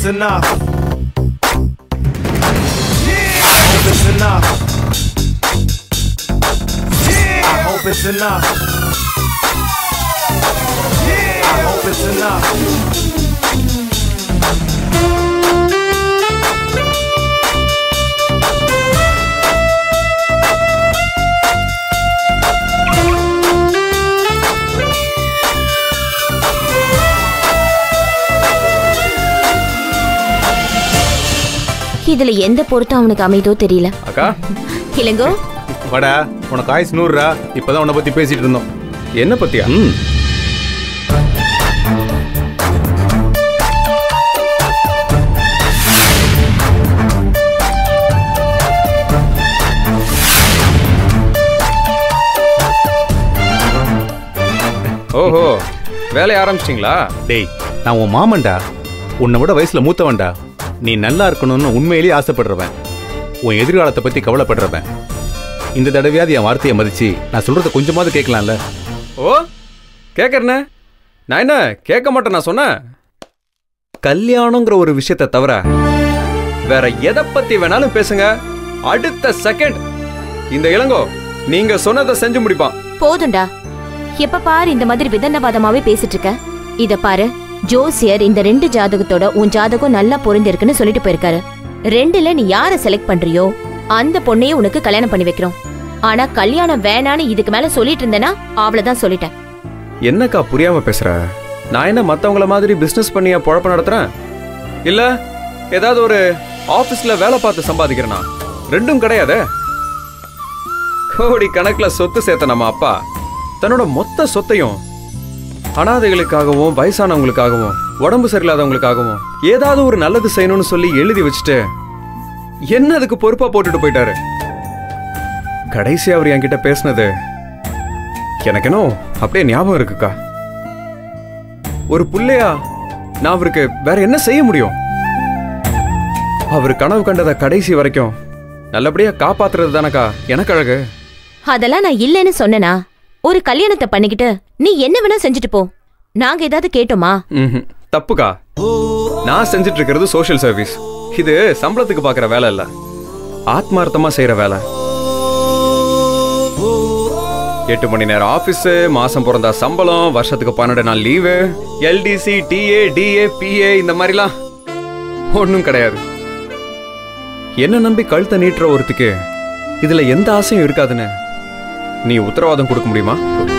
enough. I hope it's enough. I hope it's enough. I hope it's enough. இதுல எந்த பொருத்தம் அவனுக்கு அமைதோ தெரியல அக்கா இளங்கோ வாடா உனக்கு ஆயுஸ் நூறுரா இப்பதான் உன்னை பத்தி பேசிட்டு இருந்தோம் என்ன பத்தியா ம் ஓஹோ வேலைய ஆரம்பிச்சிட்டிங்களா டேய் நான் உன் மாமன்டா உன்னை விட வயசுல மூத்தவன்டா நீ நல்லா இருக்கணும்னு உண்மையிலேயே ஆசைப்படுறவன் உன் எதிர்காலத்தை பத்தி கவலைப்படுறவன் இந்த தடவையாவது என் வார்த்தையை மதிச்சு நான் சொல்றத கொஞ்சமாவது கேட்கலாம்ல ஓ கேட்கறனே நான் என்ன கேட்க மாட்டேன் நான் சொன்னேன் கல்யாணங்கிற ஒரு விஷயத்தை தவிர வேற எதை பத்தி வேணாலும் பேசுங்க அடுத்த செகண்ட் இந்த இளங்கோ நீங்க சொன்னதை செஞ்சு முடிப்பான் போதும்டா எப்ப பாரு இந்த மாதிரி விதண்டவாதமாவே பேசிட்டு இருக்க இத பாரு ஜோசியர் இந்த ரெண்டு ஜாதகத்தோட உன் ஜாதகம் நல்லா பொருந்திருக்குன்னு சொல்லிட்டு போயிருக்காரு ரெண்டுல நீ யார செலக்ட் பண்றியோ அந்த பொண்ணையே உனக்கு கல்யாணம் பண்ணி வைக்கிறோம் ஆனா கல்யாணம் வேணான்னு இதுக்கு மேல சொல்லிட்டு இருந்தேன்னா அவ்வளவுதான் சொல்லிட்டேன் என்னக்கா புரியாம பேசுற நான் என்ன மத்தவங்கள மாதிரி பிசினஸ் பண்ணியா பொழப்ப நடத்துறேன் இல்ல ஏதாவது ஒரு ஆபீஸ்ல வேலை பார்த்து சம்பாதிக்கிறேனா ரெண்டும் கிடையாதே கோடி கணக்குல சொத்து சேர்த்த நம்ம அப்பா தன்னோட மொத்த சொத்தையும் அனாதைகளுக்காகவும் வயசானவங்களுக்காகவும் உடம்பு சரியில்லாதவங்களுக்காகவும் ஏதாவது ஒரு நல்லது செய்யணும்னு சொல்லி எழுதி வச்சுட்டு என்ன அதுக்கு பொறுப்பா போட்டுட்டு போயிட்டாரு கடைசி அவர் என்கிட்ட பேசினது எனக்கு என்ன அப்படியே ஞாபகம் இருக்குக்கா ஒரு புள்ளையா நான் அவருக்கு வேற என்ன செய்ய முடியும் அவர் கனவு கண்டத கடைசி வரைக்கும் நல்லபடியா காப்பாத்துறது தானக்கா எனக்கு அழகு அதெல்லாம் நான் இல்லைன்னு சொன்னனா ஒரு கல்யாணத்தை பண்ணிக்கிட்டு நீ என்ன வேணா செஞ்சுட்டு போ நாங்க ஏதாவது கேட்டோமா ம்ஹும். தப்புக்கா நான் செஞ்சுட்டு இருக்கிறது சோஷியல் சர்வீஸ் இது சம்பளத்துக்கு பார்க்குற வேலை இல்ல ஆத்மார்த்தமா செய்யற வேலை எட்டு மணி நேரம் ஆபீஸ் மாசம் பிறந்தா சம்பளம் வருஷத்துக்கு பன்னெண்டு நாள் leave LTC DA DA PA இந்த மாதிரிலாம் ஒன்றும் கிடையாது என்ன நம்பி கழுத்தை நீட்டுற ஒருத்திக்கு இதுல எந்த ஆசையும் இருக்காதுன்னு நீ உத்தரவாதம் கொடுக்க முடியுமா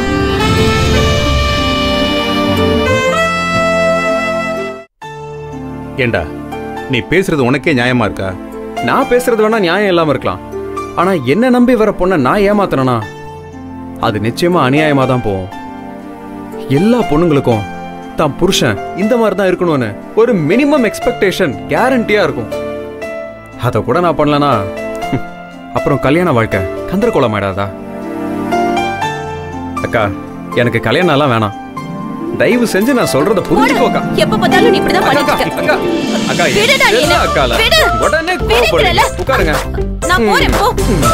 ஏண்டா நீ பேசுறது உனக்கே நியாயமா இருக்கா நான் பேசுறது வேணா நியாயம் இல்லாம இருக்கலாம் ஆனா என்ன நம்பி வர பொண்ணை நான் ஏமாத்தனா அது நிச்சயமா அநியாயமா தான் போகும் எல்லா பொண்ணுங்களுக்கும் தான் புருஷன் இந்த மாதிரி தான் இருக்கணும்னு ஒரு மினிமம் எக்ஸ்பெக்டேஷன் கேரண்டியா இருக்கும் அதை கூட நான் பண்ணலனா ஹம், அப்புறம் கல்யாண வாழ்க்கை கந்தரகோலம் ஆயிடாதா அக்கா எனக்கு கல்யாணம் எல்லாம் வேணாம் தயவு செஞ்சு நான் சொல்றத புரிஞ்சுக்கோக்கா எப்ப பார்த்தாலும் நீ இப்படிதான் பண்ணிட்டு அக்கா, இருக்க அக்கா, அக்கா, விடுடா என்ன என்ன. அக்கால? விடு. உடனே விடுங்கறல. கோவப்படுறீங்க. உட்காருங்க. நான் போறேன் போ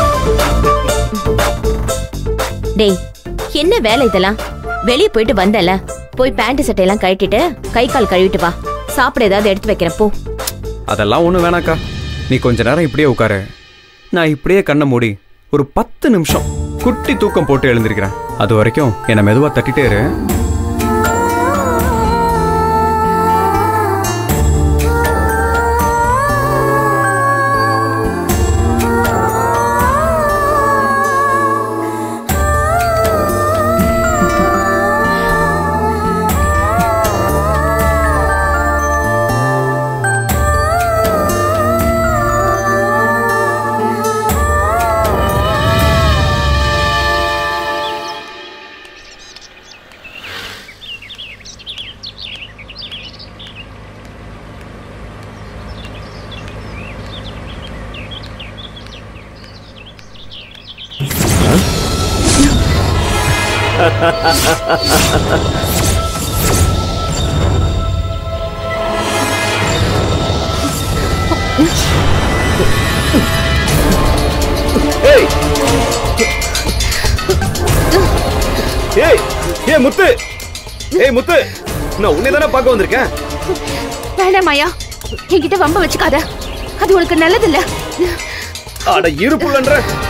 டேய் என்ன வேலை இதெல்லாம் வெளிய போயிட்டு வந்தல போய் பேண்ட் சட்டையெல்லாம் கழட்டிட்டு கை கால் கழுவிட்டு வா சாப்பிட ஏதாவது எடுத்து வைக்கிறேன் போ அதெல்லாம் ஒண்ணும் வேணாக்கா நீ கொஞ்ச நேரம் இப்படியே உட்காரு நான் இப்படியே கண்ணை மூடி ஒரு பத்து நிமிஷம் குட்டி தூக்கம் போட்டு எழுந்திருக்கிறேன் அது வரைக்கும் என்னை மெதுவா தட்டிட்டே இரு ஏய் ஏய் ஏய் முத்து ஏய் முத்து நான் உன்னை தானே பார்க்க வந்திருக்கேன் வேண்டாம் மாயா என்கிட்ட வம்ப வச்சுக்காத அது உனக்கு நல்லது இல்ல அட இரு புள்ளன்ற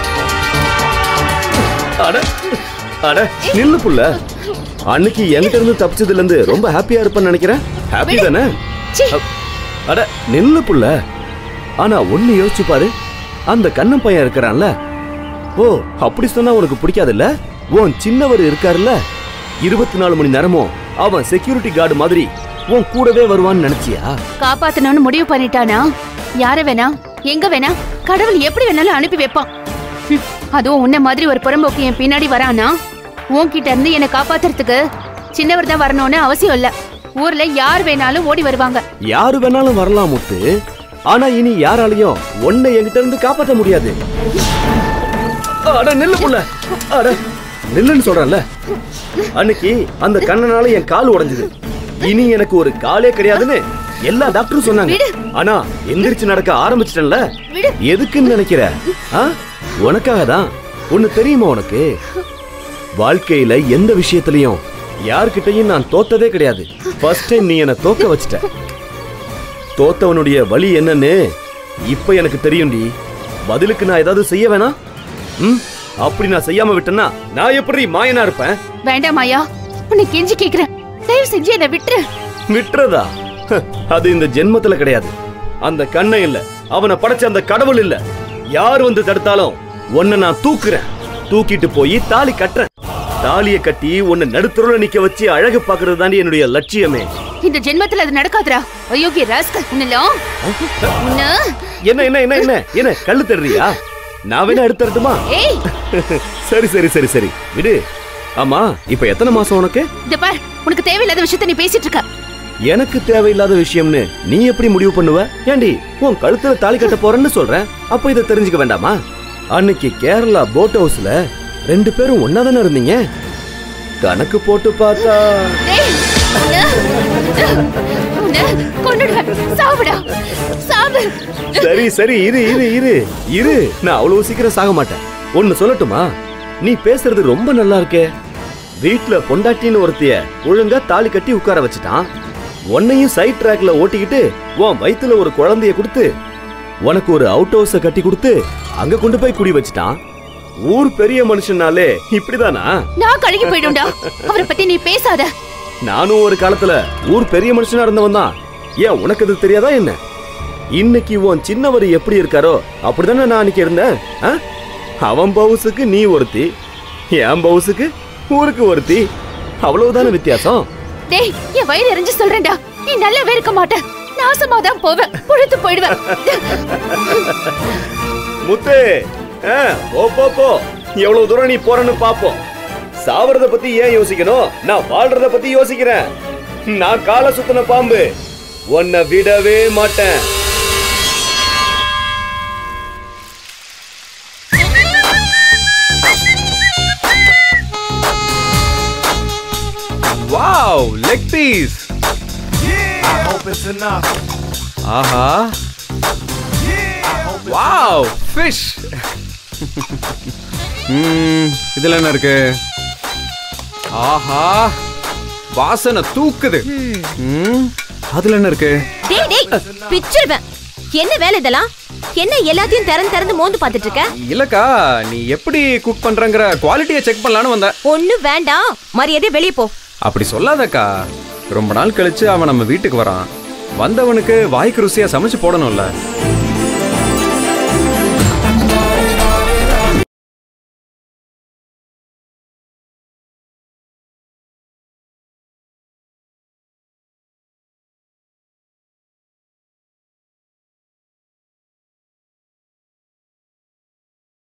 அட அட நில்லு புள்ள அன்னைக்கு என்கிட்ட இருந்து தப்பிச்சதுல இருந்து ரொம்ப ஹாப்பியா இருப்பேன்னு நினைக்கிறேன் ஹாப்பி தானே சீ. அ- அட நில்லு புள்ள ஆனா ஒண்ணு யோசிச்சு பாரு அந்த கண்ணன் பையன் இருக்கிறான்ல ஓ அப்படி சொன்னா உனக்கு பிடிக்காதுல்ல உன் சின்னவர் இருக்காருல்ல இருபத்தி நாலு மணி நேரமும் அவன் செக்யூரிட்டி கார்டு மாதிரி உன் கூடவே வருவான்னு நினைச்சியா காப்பாத்தணும்னு முடிவு பண்ணிட்டானா யார வேணா எங்க வேணா கடவுள் எப்படி வேணாலும் அனுப்பி வைப்பான் ஹம், அதுவும் உன்ன மாதிரி ஒரு புறம்போக்கு என் பின்னாடி வரானா உன்கிட்ட இருந்து என்னை காப்பாத்துறதுக்கு சின்னவர் தான் வரணும்னு அவசியம் இல்ல ஊர்ல யார் வேணாலும் ஓடி வருவாங்க யாரு வேணாலும் வரலாம் முத்து ஆனா இனி யாராலையும் உன்னை என்கிட்ட இருந்து காப்பாத்த முடியாது அட நில்லு புள்ள அட நில்லுன்னு சொல்றேன்ல அன்னைக்கு அந்த கண்ணனால என் கால் உடைஞ்சது இனி எனக்கு ஒரு காலே கிடையாதுன்னு எல்லா டாக்டரும் சொன்னாங்க ஆனா எந்திரிச்சு நடக்க ஆரம்பிச்சிட்டேன்ல எதுக்குன்னு நினைக்கிற ஆ? உனக்காக தான் ஒண்ணு தெரியுமா உனக்கு வாழ்க்கையில எந்த விஷயத்திலையும் யார்கிட்டயும் நான் தோத்ததே கிடையாது ஃபர்ஸ்ட் டைம் நீ என்ன தோக்க வச்சிட்ட தோத்தவனுடைய வழி என்னன்னு இப்ப எனக்கு தெரியும்டி பதிலுக்கு நான் ஏதாவது செய்ய வேணாம் ம் அப்படி நான் செய்யாம விட்டேன்னா நான் எப்படி மாயனா இருப்பேன் வேண்டாம் ஐயா உன்னை கெஞ்சி கேக்குறேன் தயவு செஞ்சு என்னை விட்டுரு விட்டுறதா ஹ, அது இந்த ஜென்மத்துல கிடையாது அந்த கண்ணன் இல்ல அவனை படைச்ச அந்த கடவுள் இல்ல யார் வந்து தடுத்தாலும் உன்னை நான் தூக்குறேன் தூக்கிட்டு போய் தாலி கட்டுறேன் தாலிய கட்டி உன்னை நடுத்தருல நிக்க வச்சு அழகு பாக்குறது தாண்டி என்னுடைய லட்சியமே இந்த ஜென்மத்துல அது நடக்காதுடா அயோக்கிய ராஸ்கல் உன்னலாம் உன்ன என்ன என்ன என்ன என்ன என்ன கல்லு தடுறியா நான் வேணா எடுத்து தரட்டுமா ஏய் சரி சரி சரி சரி விடு ஆமா இப்ப எத்தனை மாசம் உனக்கு இந்த பார் உனக்கு தேவையில்லாத விஷயத்த நீ பேசிட்டு இருக்க எனக்கு தேவையில்லாத விஷயம்னு நீ எப்படி முடிவு பண்ணுவ ஏண்டி உன் கழுத்துல தாலி கட்ட போறேன்னு சொல்றேன் அப்ப இதை தெரிஞ்சுக்க வேண்டாமா அன்னைக்கு கேரளா போட் ஹவுஸ்ல ரெண்டு பேரும் ஒன்னா தானே இருந்தீங்க கணக்கு போட்டு பார்த்தா டேய் உன்ன உன்ன கொன்னுடுவேன் சாவுடா சாவு சரி சரி இரு இரு இரு இரு நான் அவ்வளவு சீக்கிரம் சாக மாட்டேன் ஒன்னு சொல்லட்டுமா நீ பேசுறது ரொம்ப நல்லா இருக்கே வீட்ல பொண்டாட்டின்னு ஒருத்திய ஒழுங்கா தாலி கட்டி உட்கார வச்சுட்டான் உன்னையும் சைட் ட்ராக்ல ஓட்டிக்கிட்டு உன் வயித்துல ஒரு குழந்தைய கொடுத்து உனக்கு ஒரு அவுட் ஹவுஸ கட்டி கொடுத்து அங்க கொண்டு போய் குடி வச்சுட்டான் ஊர் பெரிய மனுஷனாலே இப்படிதானா நான் கழுகி போயிடும்டா அவரை பத்தி நீ பேசாத நானும் ஒரு காலத்துல ஊர் பெரிய மனுஷனா இருந்தவன் தான் ஏன் உனக்கு அது தெரியாதா என்ன இன்னைக்கு உன் சின்னவர் எப்படி இருக்காரோ அப்படிதானே நான் அன்னைக்கு இருந்தேன் ஆ? அவன் பவுசுக்கு நீ ஒருத்தி என் பவுசுக்கு ஊருக்கு ஒருத்தி அவ்வளவுதானே வித்தியாசம் டேய் என் வயிறு எரிஞ்சு சொல்றேன்டா நீ நல்லாவே இருக்க மாட்ட நாசமா தான் போவேன் புழுத்து போயிடுவேன் முத்து ஆ, போ போ போ எவ்வளவு தூரம் நீ போறன்னு பாப்போம் சாவறத பத்தி ஏன் யோசிக்கணும் நான் வாழ்றத பத்தி யோசிக்கிறேன் நான் காலை சுத்தின பாம்பு உன்னை விடவே மாட்டேன் wow leg piece I hope it's enough. ஆஹா I hope it's wow fish ம் இதுல என்ன இருக்கு ஆஹா வாசனை தூக்குது ம் அதுல என்ன இருக்கு டேய் டேய் பிச்சிருவேன் என்ன வேலை இதெல்லாம் என்ன எல்லாத்தையும் திறந்து திறந்து மோந்து பார்த்துட்டு இருக்க இல்லக்கா நீ எப்படி குக் பண்றங்கிற குவாலிட்டியை செக் பண்ணலான்னு வந்தேன் ஒண்ணு வேண்டாம் மரியாதை வெளியே போ அப்படி சொல்லாதக்கா ரொம்ப நாள் கழிச்சு அவன் நம்ம வீட்டுக்கு வரான் வந்தவனுக்கு வாய்க்கு ருசியா சமைச்சு போடணும்ல